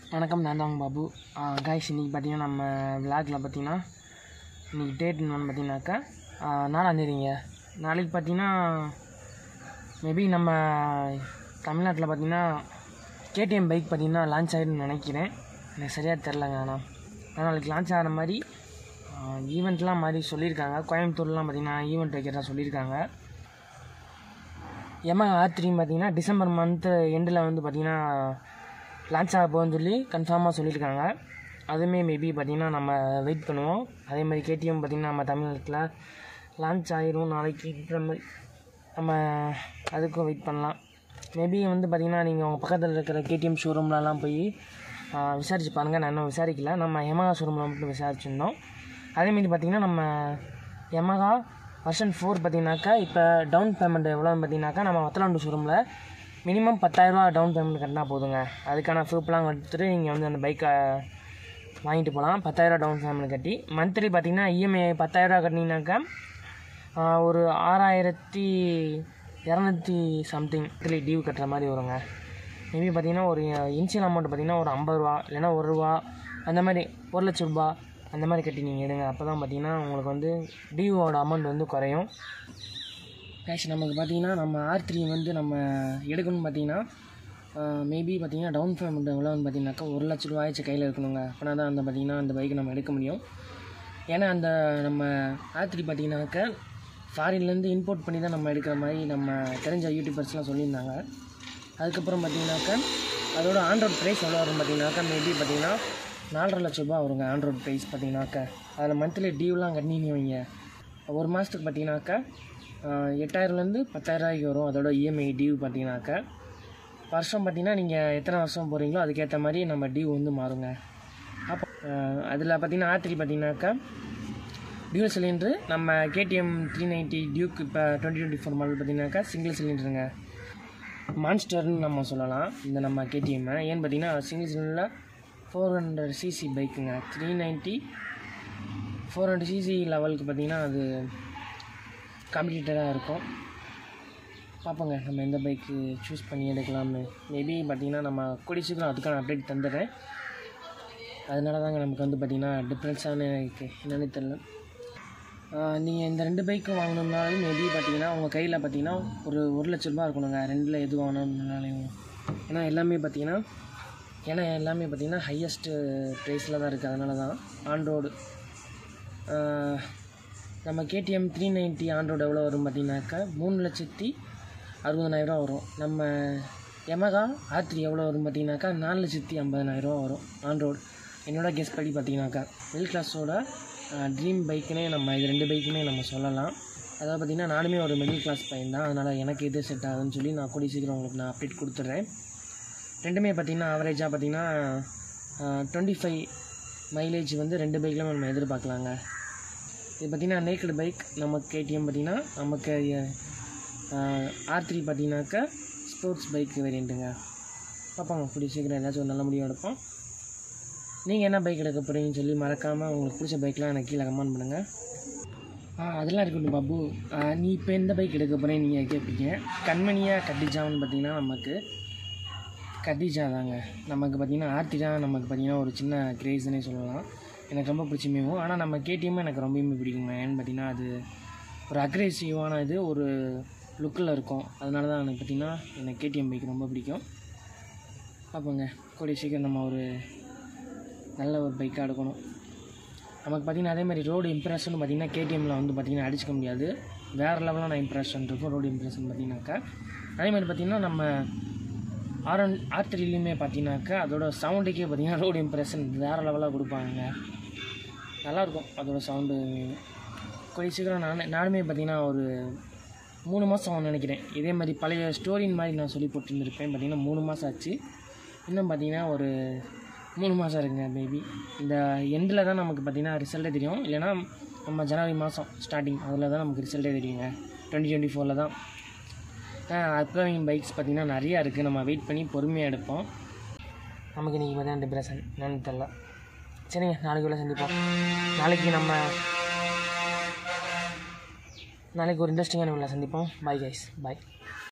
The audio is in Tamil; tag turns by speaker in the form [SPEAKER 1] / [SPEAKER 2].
[SPEAKER 1] வணக்கம் நான் தான் உங்கள் பாபு காய்ஸ் இன்றைக்கி பார்த்தீங்கன்னா நம்ம விளாகில் பார்த்தீங்கன்னா இன்றைக்கி டேட் என்னன்னு பார்த்தீங்கன்னாக்கா நாலாந்தேதிங்க நாளைக்கு பார்த்தீங்கன்னா மேபி நம்ம தமிழ்நாட்டில் பார்த்தீங்கன்னா கேடிஎம் பைக் பார்த்தீங்கன்னா லான்ச் ஆகிடுன்னு நினைக்கிறேன் எனக்கு சரியாக தெரிலங்க ஆனால் ஆனால் நாளைக்கு லான்ச் ஆகிற மாதிரி ஈவெண்ட்லாம் மாதிரி சொல்லியிருக்காங்க கோயம்புத்தூர்லாம் பார்த்தீங்கன்னா ஈவெண்ட் வைக்கிறதா சொல்லியிருக்காங்க எம்ஐ ஆர் த்ரீ பார்த்தீங்கன்னா டிசம்பர் மந்த்து எண்டில் வந்து பார்த்தீங்கன்னா லான்ச் ஆக போகுதுன்னு சொல்லி கன்ஃபார்மாக சொல்லியிருக்காங்க அதுவுமே மேபி பார்த்தீங்கன்னா நம்ம வெயிட் பண்ணுவோம் அதே மாதிரி கேடிஎம் பார்த்தீங்கன்னா நம்ம தமிழ்நாட்டில் லான்ச் ஆகிரும் நாளைக்குன்ற மாதிரி நம்ம அதுக்கும் வெயிட் பண்ணலாம் மேபி வந்து பார்த்திங்கன்னா நீங்கள் உங்கள் பக்கத்தில் இருக்கிற கேடிஎம் ஷோரூம்லலாம் போய் ஆ, விசாரிச்சு பாருங்கள் நான் இன்னும் விசாரிக்கல நம்ம யமகா ஷோரூமில் மட்டும் விசாரிச்சிருந்தோம் அதேமாரி பார்த்திங்கன்னா நம்ம யமகா வெர்ஷன் ஃபோர் பார்த்தீங்கன்னாக்கா இப்போ டவுன் பேமெண்ட் எவ்வளோன்னு பார்த்தீங்கன்னாக்கா நம்ம வத்தலாண்டு ஷோரூமில் மினிமம் பத்தாயிரரூவா டவுன் பேமெண்ட் கட்டினா போதுங்க அதுக்கான ப்ரூஃப்லாம் எடுத்துகிட்டு நீங்கள் வந்து அந்த பைக்கை வாங்கிட்டு போகலாம் பத்தாயிரரூவா டவுன் பேமெண்ட் கட்டி மந்த்லி பார்த்தீங்கன்னா இஎம்ஐ பத்தாயிரரூவா கட்டினீங்கனாக்கா ஆஹ், ஒரு ஆறாயிரத்தி இரநூத்தி சம்திங் மந்த்லி டியூ கட்டுற மாதிரி வருங்க மேபி பார்த்தீங்கன்னா ஒரு இன்ஷியல் அமௌண்ட் பார்த்தீங்கன்னா ஒரு ஐம்பது ரூபா இல்லைன்னா ஒரு ரூபா அந்த மாதிரி ஒரு லட்ச ரூபா அந்த மாதிரி கட்டி நீங்கள் எடுங்க அப்போ தான் பார்த்தீங்கன்னா உங்களுக்கு வந்து டியூவோட அமௌண்ட் வந்து குறையும் கேஷ் நமக்கு பார்த்தீங்கன்னா நம்ம ஆர் த்ரீ வந்து நம்ம எடுக்கணும்னு பார்த்தீங்கன்னா மேபி பார்த்தீங்கன்னா டவுன் பேமெண்ட் எவ்வளோன்னு பார்த்தீங்கன்னாக்கா ஒரு லட்ச ரூபாயாச்சும் கையில் இருக்கணுங்க அப்படின்னா தான் அந்த பார்த்தீங்கன்னா அந்த பைக்கை நம்ம எடுக்க முடியும் ஏன்னா அந்த நம்ம ஆர் த்ரீ பார்த்தீங்கன்னாக்கா ஃபாரின்லேருந்து இம்போர்ட் பண்ணி தான் நம்ம எடுக்கிற மாதிரி நம்ம தெரிஞ்ச யூடியூபர்ஸ்லாம் சொல்லியிருந்தாங்க அதுக்கப்புறம் பார்த்தீங்கன்னாக்கா அதோட ஆண்ட்ராய்ட் ப்ரைஸ் எவ்வளோ வரும் பார்த்தீங்கன்னாக்கா மேபி பார்த்தீங்கன்னா நாலரை லட்ச ரூபா வருங்க ஆண்ட்ராய்ட் ப்ரைஸ் பார்த்தீங்கன்னாக்கா அதில் மந்த்லி டியூலாம் கட்டினீங்க வைங்க ஒரு மாதத்துக்கு பார்த்தீங்கன்னாக்கா ஆஹ், எட்டாயிரம்லேருந்து பத்தாயிரரூவாய்க்கு வரும் அதோட இஎம்ஐ டியூ பார்த்தீங்கன்னாக்கா வருஷம் பார்த்தீங்கன்னா நீங்கள் எத்தனை வருஷம் போகிறீங்களோ அதுக்கேற்ற மாதிரி நம்ம டியூ வந்து மாறுங்க அப்போ அதில் பார்த்தீங்கன்னா ஆர் த்ரீ பார்த்தீங்கன்னாக்கா டியூல் சிலிண்ட்ரு நம்ம கேடிஎம் த்ரீ நைன்ட்டி டியூக் இப்போ டுவெண்ட்டி டுவெண்ட்டி ஃபோர் மாடல் பார்த்தீங்கன்னாக்கா சிங்கிள் சிலிண்டருங்க மான்ஸ்டர்னு நம்ம சொல்லலாம் இந்த நம்ம கேடிஎம்மை ஏன்னு பார்த்தீங்கன்னா சிங்கிள் சிலிண்டரில் ஃபோர் ஹண்ட்ரட் சிசி பைக்குங்க three ninety four hundred CC லெவலுக்கு பார்த்தீங்கன்னா அது காம்படிட்டராக இருக்கும் பார்ப்போங்க நம்ம எந்த பைக்கு சூஸ் பண்ணி எடுக்கலாம்னு மேபி பார்த்தீங்கன்னா நம்ம கூடிய சீக்கிரம் அதுக்கான அப்டேட் தந்துடுறேன் அதனால தாங்க நமக்கு வந்து பார்த்திங்கன்னா டிஃப்ரென்ஸான இருக்குது என்னன்னு தெரில நீங்கள் இந்த ரெண்டு பைக்கும் வாங்கணுன்னாலும் மேபி பார்த்தீங்கன்னா உங்கள் கையில் பார்த்தீங்கன்னா ஒரு ஒரு லட்ச ரூபா இருக்கணுங்க ரெண்டில் எது வாங்கணும்னாலையும் ஏன்னா எல்லாமே பார்த்தீங்கன்னா ஏன்னா எல்லாமே பார்த்தீங்கன்னா ஹையஸ்ட்டு ப்ரைஸில் தான் இருக்குது அதனால தான் ஆண்ட்ராய்டு நம்ம கேடிஎம் த்ரீ நைன்ட்டி ஆண்ட்ராய்டு எவ்வளோ வரும் பார்த்தீங்கன்னாக்கா மூணு லட்சத்தி அறுபதனாயிரம் வரும் நம்ம எமகா ஆர் த்ரீ எவ்வளோ வரும் பார்த்தீங்கன்னாக்கா நாலு லட்சத்தி ஐம்பதனாயிரம் வரும் ஆண்ட்ராய்டு என்னோட கெஸ் படி பார்த்தீங்கன்னாக்கா மிடில் கிளாஸோட ட்ரீம் பைக்குனே நம்ம இது ரெண்டு பைக்குனே நம்ம சொல்லலாம் அதாவது பார்த்திங்கன்னா நானுமே ஒரு மிடில் கிளாஸ் பையன் தான் அதனால் எனக்கு எது செட் ஆகுதுன்னு சொல்லி நான் கூடிய சீக்கிரம் உங்களுக்கு நான் அப்டேட் கொடுத்துட்றேன் ரெண்டுமே பார்த்திங்கன்னா ஆவரேஜாக பார்த்திங்கன்னா டுவெண்ட்டி ஃபைவ் மைலேஜ் வந்து ரெண்டு பைக்லையும் நம்ம எதிர்பார்க்கலாங்க இது பார்த்திங்கன்னா நேக்கடு பைக் நம்ம கேடிஎம் பார்த்திங்கன்னா நமக்கு ஆர் த்ரீ பார்த்தீங்கன்னாக்கா ஸ்போர்ட்ஸ் பைக் வேரியண்ட்டுங்க பார்ப்பாங்க கூடிய சீக்கிரம் ஏதாச்சும் ஒரு நல்ல முடிவு எடுப்போம் நீங்கள் என்ன பைக் எடுக்க போகிறீங்கன்னு சொல்லி மறக்காமல் உங்களுக்கு பிடிச்ச பைக்லாம் எனக்கு கீழே கமெண்ட் பண்ணுங்கள் ஆ அதெல்லாம் இருக்கட்டும் பாபு ஆ, நீ இப்போ எந்த பைக் எடுக்க போகிறேன்னு நீங்கள் கேட்பீங்க கண்மணியாக கட்டிஜான்னு பார்த்தீங்கன்னா நமக்கு கட்டிஜா தாங்க நமக்கு பார்த்தீங்கன்னா ஆர்த்தி தான் நமக்கு பார்த்தீங்கன்னா ஒரு சின்ன கிரேஸ்னே சொல்லலாம் எனக்கு ரொம்ப பிடிச்சமேவும் ஆனால் நம்ம கேடிஎம்மும் எனக்கு ரொம்பவுமே பிடிக்குங்க ஏன்னு பார்த்தீங்கன்னா அது ஒரு அக்ரெசிவான இது ஒரு லுக்கில் இருக்கும் அதனால தான் எனக்கு பார்த்தீங்கன்னா எனக்கு கேடிஎம் பைக் ரொம்ப பிடிக்கும் பார்ப்போங்க கூடிய சீக்கிரம் நம்ம ஒரு நல்ல ஒரு பைக்காக எடுக்கணும் நமக்கு பார்த்திங்கன்னா அதே மாதிரி ரோடு இம்ப்ரெஷன் பார்த்திங்கன்னா கேடிஎம்மில் வந்து பார்த்திங்கன்னா அடிச்சுக்க முடியாது வேறு லெவலான இம்ப்ரெஷன் இருக்கும் ரோடு இம்ப்ரெஷன் பார்த்திங்கனாக்கா அதே மாதிரி பார்த்திங்கன்னா நம்ம ஆர் ஒன் ஆர் த்ரீலையுமே பார்த்தீங்கன்னாக்கா அதோட சவுண்டுக்கே பார்த்தீங்கன்னா ரோடு இம்ப்ரெஷன் வேறு லெவலாக கொடுப்பாங்க நல்லாயிருக்கும் அதோட சவுண்டு கொஞ்சம் சீக்கிரம் நான் நானுமே பார்த்தீங்கன்னா ஒரு மூணு மாதம் ஆகும்னு நினைக்கிறேன் இதே மாதிரி பழைய ஸ்டோரின் மாதிரி நான் சொல்லி போட்டுருந்துருப்பேன் பார்த்தீங்கன்னா மூணு மாதம் ஆச்சு இன்னும் பார்த்தீங்கன்னா ஒரு மூணு மாதம் இருக்குங்க பேபி இந்த எண்டில் தான் நமக்கு பார்த்தீங்கன்னா ரிசல்ட்டே தெரியும் இல்லைன்னா நம்ம ஜனவரி மாதம் ஸ்டார்டிங் அதில் தான் நமக்கு ரிசல்ட்டே தெரியுங்க டுவெண்ட்டி டுவெண்ட்டி ஃபோரில் தான் அப்கமிங் பைக்ஸ் பார்த்திங்கன்னா நிறையா இருக்குது நம்ம வெயிட் பண்ணி பொறுமையாக எடுப்போம் நமக்கு இன்றைக்கி பார்த்தீங்கன்னா டிப்ரெஷன் என்னன்னு தெரில சரிங்க நாளைக்கு உள்ள சந்திப்போம் நாளைக்கு நம்ம நாளைக்கு ஒரு இன்ட்ரெஸ்டிங்கான உள்ள சந்திப்போம் பாய் கைஸ் பாய்